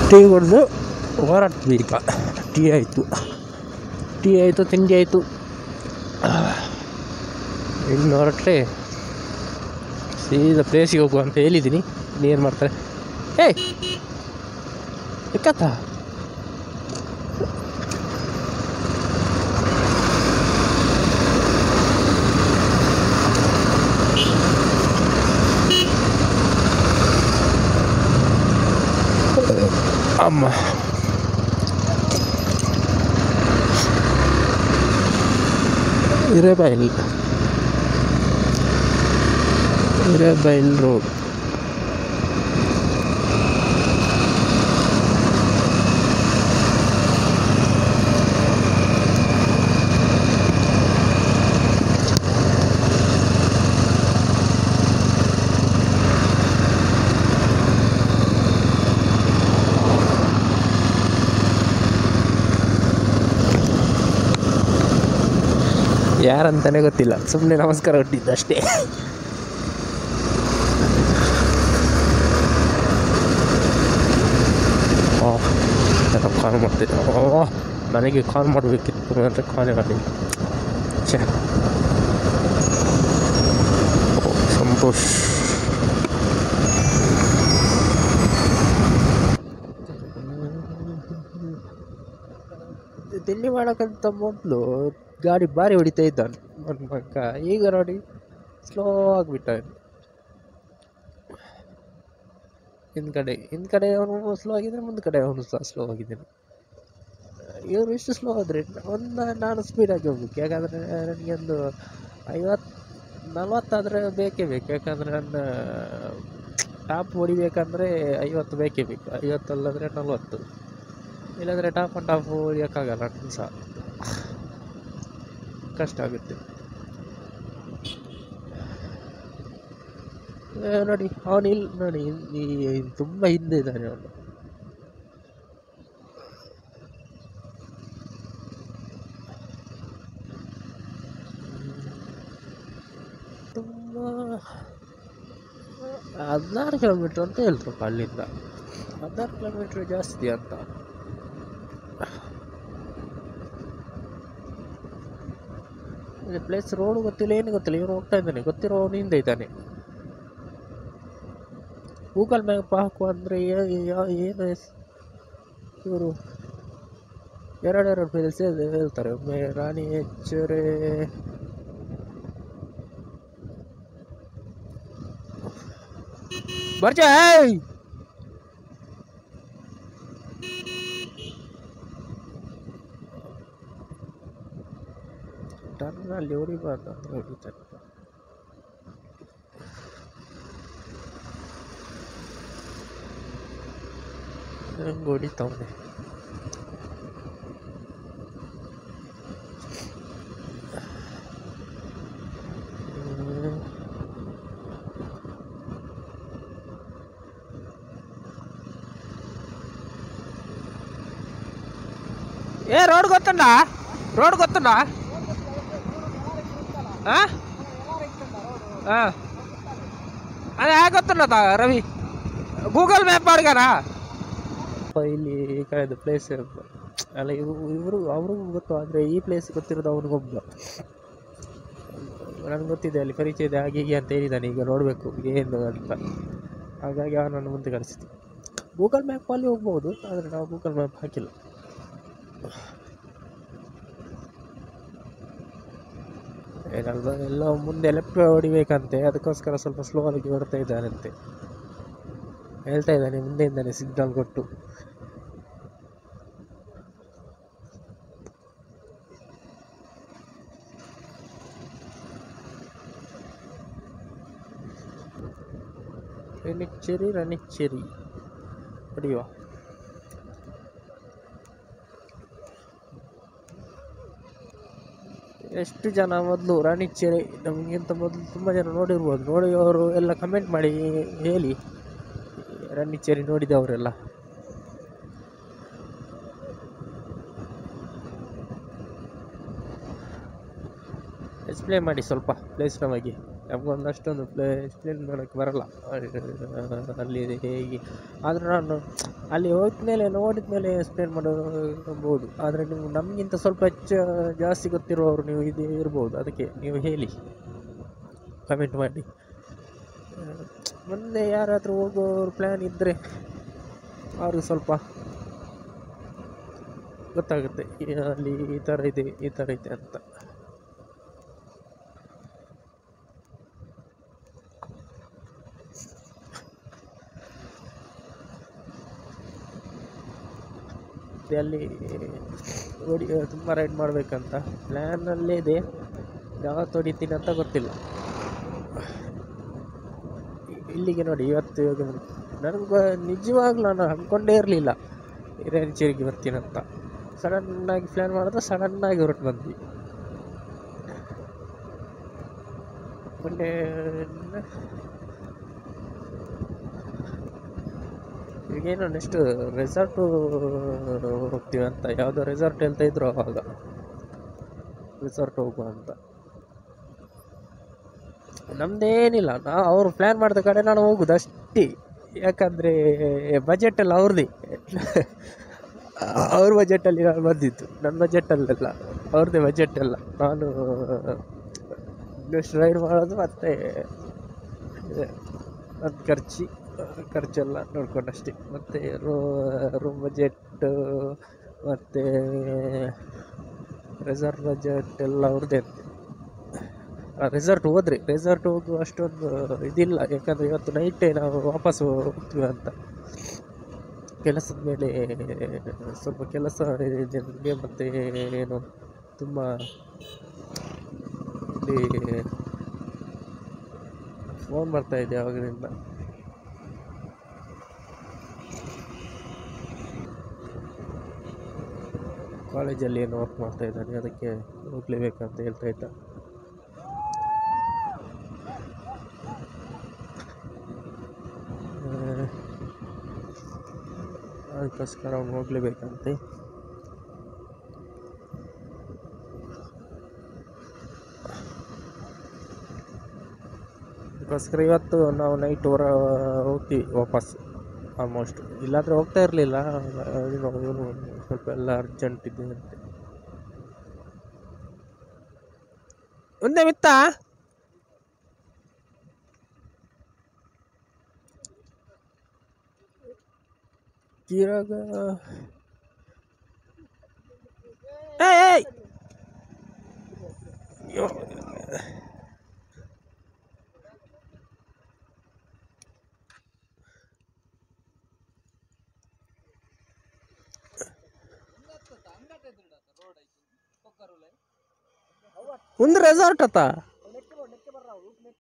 Tea ಕುಡಿದು ಹೊರಟ್ವಿ ಈಗ ಟೀ ಆಯಿತು ಟೀ ಆಯಿತು ತಿಂಡಿ ಆಯಿತು ಇನ್ನು ಹೊರಟ್ರೆ ಸೀದಾ ಪ್ಲೇಸಿಗೆ ಹೋಗುವ ಅಂತ ಹೇಳಿದ್ದೀನಿ ಏನು ಮಾಡ್ತಾರೆ ಏಯ್ ಎಕ್ಕತ್ತ ಅಮ್ಮ ಹಿರೇಬೈಲ್ ಹಿರೇಬೈಲ್ ರೋಡ್ ಯಾರಂತಾನೆ ಗೊತ್ತಿಲ್ಲ ಸುಮ್ಮನೆ ನಮಸ್ಕಾರ ಕೊಟ್ಟಿದ್ದು ಅಷ್ಟೇ ಓ ಯಾರೋ ಕಾಲ್ ಮಾಡ್ತಿದ್ದೆ ಓ ನನಗೆ ಕಾಲ್ ಮಾಡಬೇಕಿತ್ತು ಅಂದರೆ ಕಾಲೇ ಮಾಡಲಿಲ್ಲ ಛೇ ಓ ಸಂತೋಷ್ ತಿಂಡಿ ಮಾಡೋಕ್ಕಂತ ಮೊದಲು ಗಾಡಿ ಭಾರಿ ಹೊಡಿತಾ ಇದ್ದ ನನ್ನ ಮಗ ಈಗ ನೋಡಿ ಸ್ಲೋ ಆಗಿಬಿಟ್ಟ ಹಿಂದ್ಗಡೆ ಹಿಂದ್ಗಡೆ ಅವನು ಸ್ಲೋ ಆಗಿದ್ದಾನೆ ಮುಂದ್ಗಡೆ ಅವನು ಸಹ ಸ್ಲೋ ಆಗಿದ್ದಾನೆ ಇವರು ಇಷ್ಟು ಸ್ಲೋ ಆದರೆ ಒಂದು ನಾನು ಸ್ಪೀಡಾಗಿ ಹೋಗ್ಬೇಕು ಯಾಕಂದರೆ ನನಗೆ ಒಂದು ಐವತ್ತು ನಲ್ವತ್ತಾದರೆ ಬೇಕೇ ಬೇಕು ಯಾಕಂದರೆ ನನ್ನ ಟಾಪ್ ಹೊಡಿಬೇಕಂದ್ರೆ ಐವತ್ತು ಬೇಕೇ ಬೇಕು ಐವತ್ತಲ್ಲಂದರೆ ನಲ್ವತ್ತು ಇಲ್ಲಾಂದರೆ ಟಾಪ್ ಆ್ಯಂಡ್ ಟಾಪ್ ಹೊಡಿಯೋಕ್ಕಾಗಲ್ಲ ನನ್ನ ಸಹ ಕಷ್ಟ ಆಗುತ್ತೆ ಆ, ನೋಡಿ ಅವನು ಇಲ್ಲಿ ನೋಡಿ ಈ ತುಂಬ ಹಿಂದೆ ಇದ್ದಾನೆ ಅವನು ತುಂಬ ಹದಿನಾರು ಕಿಲೋಮೀಟ್ರ್ ಅಂತ ಹೇಳ್ತ್ರಪ್ಪ ಅಲ್ಲಿಂದ ಹದಿನಾರು ಕಿಲೋಮೀಟ್ರ್ ಜಾಸ್ತಿ ಅಂತ ಇದು ಪ್ಲೇಸ್ ರೋಡ್ ಗೊತ್ತಿಲ್ಲ ಏನು ಗೊತ್ತಿಲ್ಲ ಇವನು ಹೋಗ್ತಾ ಇದ್ದಾನೆ ಗೊತ್ತಿರೋ ಅವನು ಹಿಂದೆ ಇದ್ದಾನೆ ಗೂಗಲ್ ಮ್ಯಾಪ್ ಹಾಕು ಅಂದರೆ ಏನು ಇವರು ಎರಡೆರಡು ಪ್ಲೇಸ್ ಹೇಳ್ತಾರೆ ಒಮ್ಮೆ ರಾಣಿ ಹೆಚ್ಚುರೆ ಬರ್ಜಾಯ್ ಟರ್ನಲ್ಲಿ ಹೊಡಿಬಾರ್ದು ಅಂದರೆ ಹೊಡಿತಾರೆ ಹೆಂಗೆ ಹೊಡಿತಾವನೆ ఏ రోడ్ ಗೊತ್ತಣ್ಣ రోడ్ ಗೊತ್ತಣ್ಣ ಹಾಂ ಹಾಂ ಅದೇ ಹೇಗೆ ಗೊತ್ತಣ್ಣ ರವಿ ಗೂಗಲ್ ಮ್ಯಾಪ್ ಮಾಡ್ಗಾರ ಇಲ್ಲಿ ಈ ಕಡೆದು ಪ್ಲೇಸ್ ಅಲ್ಲ ಇವು ಇವರು ಅವ್ರಿಗೂ ಗೊತ್ತು ಆದರೆ ಈ ಪ್ಲೇಸ್ ಗೊತ್ತಿರೋದು ಅವ್ನಿಗೊಬ್ಬ ನನಗೆ ಗೊತ್ತಿದೆ ಅಲ್ಲಿ ಪರಿಚಯ ಇದೆ ಹಾಗೆ ಹೀಗೆ ಅಂತ ಹೇಳಿದ್ದಾನೆ ಈಗ ನೋಡಬೇಕು ಏನು ಅಂತ ಹಾಗಾಗಿ ಅವನನ್ನು ಮುಂದೆ ಕಳಿಸಿತು ಗೂಗಲ್ ಮ್ಯಾಪಲ್ಲಿ ಹೋಗ್ಬೋದು ಆದರೆ ನಾವು ಗೂಗಲ್ ಮ್ಯಾಪ್ ಹಾಕಿಲ್ಲ ಏನಲ್ವ ಎಲ್ಲ ಮುಂದೆ ಲೆಫ್ಟ್ ಹೊಡಿಬೇಕಂತೆ ಅದಕ್ಕೋಸ್ಕರ ಸ್ವಲ್ಪ ಸ್ಲೋ ಆಗಿ ಬರ್ತಾ ಇದ್ದಾನಂತೆ ಹೇಳ್ತಾ ಇದ್ದಾನೆ ಮುಂದೆಯಿಂದಾನೆ ಸಿಗ್ನಲ್ ಕೊಟ್ಟು ರಣಿಚ್ಚೇರಿ ರಣಿಚ್ಚೇರಿ ಹೊಡಿಯುವ ಎಷ್ಟು ಜನ ಮೊದಲು ರಾಣಿಚ್ಚೇರಿ ನಮಗಿಂತ ಮೊದಲು ತುಂಬ ಜನ ನೋಡಿರ್ಬೋದು ನೋಡಿ ಅವರು ಎಲ್ಲ ಕಮೆಂಟ್ ಮಾಡಿ ಹೇಳಿ ರಾಣಿಚ್ಚೇರಿ ನೋಡಿದವರೆಲ್ಲ ಎಕ್ಸ್ಪ್ಲೇನ್ ಮಾಡಿ ಸ್ವಲ್ಪ ಪ್ಲೇಸ್ ನಮಗೆ ನಮಗೊಂದು ಅಷ್ಟೊಂದು ಪ್ಲೇ ಎಕ್ಸ್ಪ್ಲೇನ್ ಮಾಡೋಕ್ಕೆ ಬರಲ್ಲ ಅಲ್ಲಿ ಹೇಗೆ ಆದರೆ ನಾನು ಅಲ್ಲಿ ಹೋದ ಮೇಲೆ ನೋಡಿದ ಮೇಲೆ ಎಕ್ಸ್ಪ್ಲೇನ್ ಮಾಡಬಹುದು ಆದರೆ ನೀವು ನಮಗಿಂತ ಸ್ವಲ್ಪ ಹೆಚ್ಚು ಜಾಸ್ತಿ ಗೊತ್ತಿರುವವರು ನೀವು ಇದು ಇರ್ಬೋದು ಅದಕ್ಕೆ ನೀವು ಹೇಳಿ ಕಮೆಂಟ್ ಮಾಡಿ ಆ, ಮುಂದೆ ಯಾರಾದರೂ ಹೋಗೋರು ಪ್ಲ್ಯಾನ್ ಇದ್ದರೆ ಅವ್ರಿಗೆ ಸ್ವಲ್ಪ ಗೊತ್ತಾಗುತ್ತೆ ಈ- ಅಲ್ಲಿ ಈ ಥರ ಇದೆ ಈ ಥರ ಇದೆ ಅಂತ ಮತ್ತೆ ಅಲ್ಲಿ ಹೊಡಿ ತುಂಬ ರೈಡ್ ಮಾಡಬೇಕಂತ ಪ್ಲ್ಯಾನಲ್ಲೇ ಇದೆ ಯಾವತ್ತು ಹೊಡಿತೀನಿ ಅಂತ ಗೊತ್ತಿಲ್ಲ ಇ- ಇಲ್ಲಿಗೆ ನೋಡಿ ಇವತ್ತು ಇವಾಗ ನನಗೆ ನಿಜವಾಗ್ಲೂ ನಾನು ಅಂದ್ಕೊಂಡೇ ಇರಲಿಲ್ಲ ಹಿರೇಚೇರಿಗೆ ಬರ್ತೀನಂತ ಸಡನ್ನಾಗಿ ಪ್ಲ್ಯಾನ್ ಮಾಡಿದ್ರೆ ಸಡನ್ನಾಗಿ ಹೊರಟು ಬಂದ್ವಿ ಮೊನ್ನೆ ಈಗೇನು ನೆಕ್ಸ್ಟ್ ರೆಸಾರ್ಟು ಹೋಗ್ತೀವಿ ಅಂತ ಯಾವುದೋ ರೆಸಾರ್ಟ್ ಹೇಳ್ತಾ ಇದ್ರು ಅವಾಗ ರೆಸಾರ್ಟ್ ಹೋಗುವ ಅಂತ ನಮ್ದೇನಿಲ್ಲ ನಾ ಅವ್ರು ಪ್ಲ್ಯಾನ್ ಮಾಡಿದ ಕಡೆ ನಾನು ಹೋಗುದು ಅಷ್ಟೇ ಯಾಕಂದರೆ ಬಜೆಟ್ ಎಲ್ಲ ಅವ್ರದ್ದೇ ಅವ್ರ ಬಜೆಟಲ್ಲಿ ನಾನು ಬಂದಿದ್ದು ನನ್ನ ಬಜೆಟಲ್ಲೆಲ್ಲ ಅವ್ರದ್ದೇ ಬಜೆಟ್ ಎಲ್ಲ ನಾನು ಜಸ್ಟ್ ರೈಡ್ ಮಾಡೋದು ಮತ್ತು ನನ್ನ ಖರ್ಚು ಖರ್ಚೆಲ್ಲ ನೋಡ್ಕೊಂಡಷ್ಟೇ ಮತ್ತು ರೂಮ್ ಬಜೆಟ್ ಮತ್ತು ರೆಸಾರ್ಟ್ ಬಜೆಟ್ ಎಲ್ಲ ಅವ್ರದ್ದೇ ರೆಸಾರ್ಟ್ ಹೋದ್ರಿ ರೆಸಾರ್ಟ್ ಹೋಗುವ ಅಷ್ಟೊಂದು ಇದಿಲ್ಲ ಯಾಕಂದರೆ ಇವತ್ತು ನೈಟೇ ನಾವು ವಾಪಸ್ಸು ಹೋಗ್ತೀವಿ ಅಂತ ಕೆಲಸದ ಮೇಲೆ ಸ್ವಲ್ಪ ಕೆಲಸ ಇದೆ ನನಗೆ ಮತ್ತು ಏನು ತುಂಬ ಇಲ್ಲಿ ಫೋನ್ ಬರ್ತಾ ಇದೆ ಆವಾಗಿನಿಂದ ಕಾಲೇಜಲ್ಲಿ ಏನು ವರ್ಕ್ ಮಾಡ್ತಾ ಇದ್ದಾನೆ ಅದಕ್ಕೆ ಹೋಗ್ಲೇಬೇಕಂತ ಹೇಳ್ತಾ ಇದ್ದ ಆ, ಅದಕ್ಕೋಸ್ಕರ ಅವ್ನು ಹೋಗ್ಲೇಬೇಕಂತೆ ಅದಕ್ಕೋಸ್ಕರ ಇವತ್ತು ನಾವು ನೈಟ್ ಹೊರ ಹೋಗ್ತೀವಿ ವಾಪಸ್ ಆಲ್ಮೋಸ್ಟ್ ಇಲ್ಲಾಂದರೆ ಹೋಗ್ತಾ ಇರಲಿಲ್ಲ ಇವನು ಸ್ವಲ್ಪ ಎಲ್ಲ ಅರ್ಜೆಂಟ್ ಇದೆ ಅಂತೆ ಒಂದೇ ಮಿತ್ತ ಇವಾಗ ಏಯ್ ಏಯ್ ಅಯ್ಯೋ. ಒಂದು ರೆಸಾರ್ಟ್ ಅತ್ತ